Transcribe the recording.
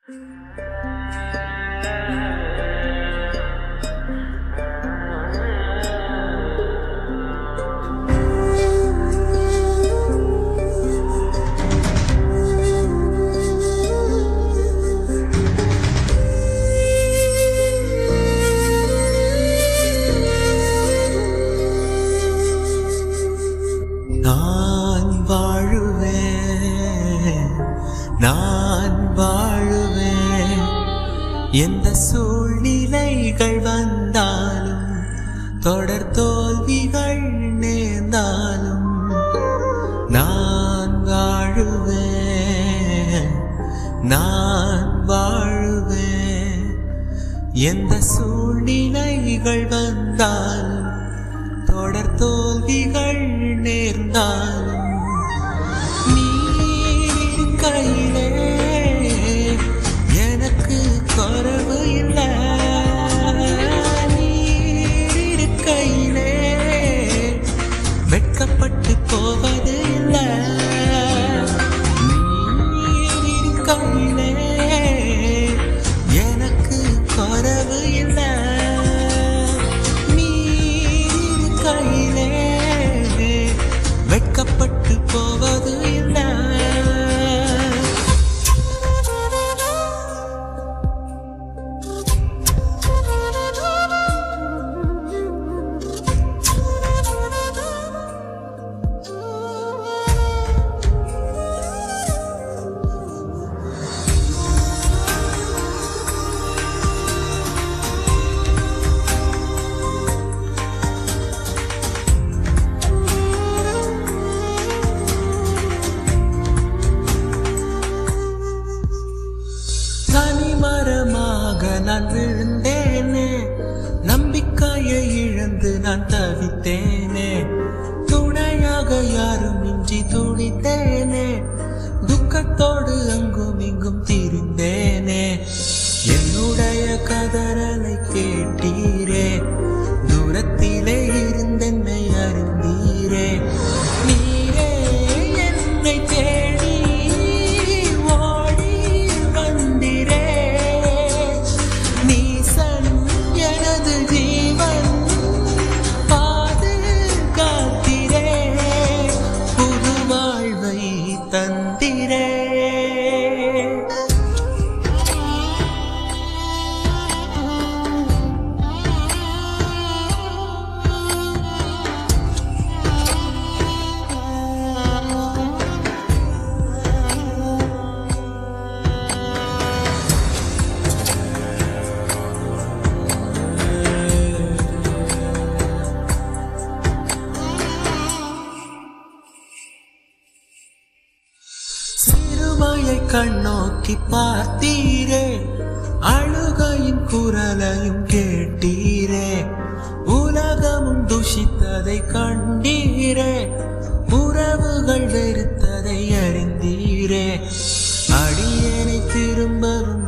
நான் வாழுவேன் நான் வாழுவேன் எந்த சூழ்நிலைகள் வந்தாலும் தொடர் தோல்விகள் நேர்ந்தாலும் நான் வாழுவேன் நான் வாழுவேன் எந்த சூழ்நிலைகள் வந்தாலும் தொடர் தோல்விகள் நேர்ந்தாலும் நீர் கையிலே எனக்கு குறவு இல்லை நீர் கையிலே வெட்கப்பட்டு போவது இல்லை நீர் கையிலே எனக்கு குறவு இல்லை நீர் கையிலே வெட்கப்பட்டு போவது இல்லை தனிமரமாக நான் விழுந்தேனே நம்பிக்கையை இழந்து நான் தவித்தேனே துணையாக யாரும் இன்றி துடித்தேனே துக்கத்தோடு அங்கும் இங்கும் திரிந்தேனே என்னுடைய கதறலை கேட்டீரே தூரத்திலே இருந்தென்னை அறிந்தீரே நீரே என்னை தேடி ஓடி வந்திரே நீசன் எனது ஜீவன் பாதுகாத்திரே புது வாழ்வை தந்திரே சிறுமையை கண்ணோக்கி பார்த்தீரே அழுகையின் குரலையும் கேட்டீரே உலகமும் துஷித்ததை கண்டீரே உறவுகள் வெறுத்ததை அறிந்தீரே அடியேனை திரும்பவும்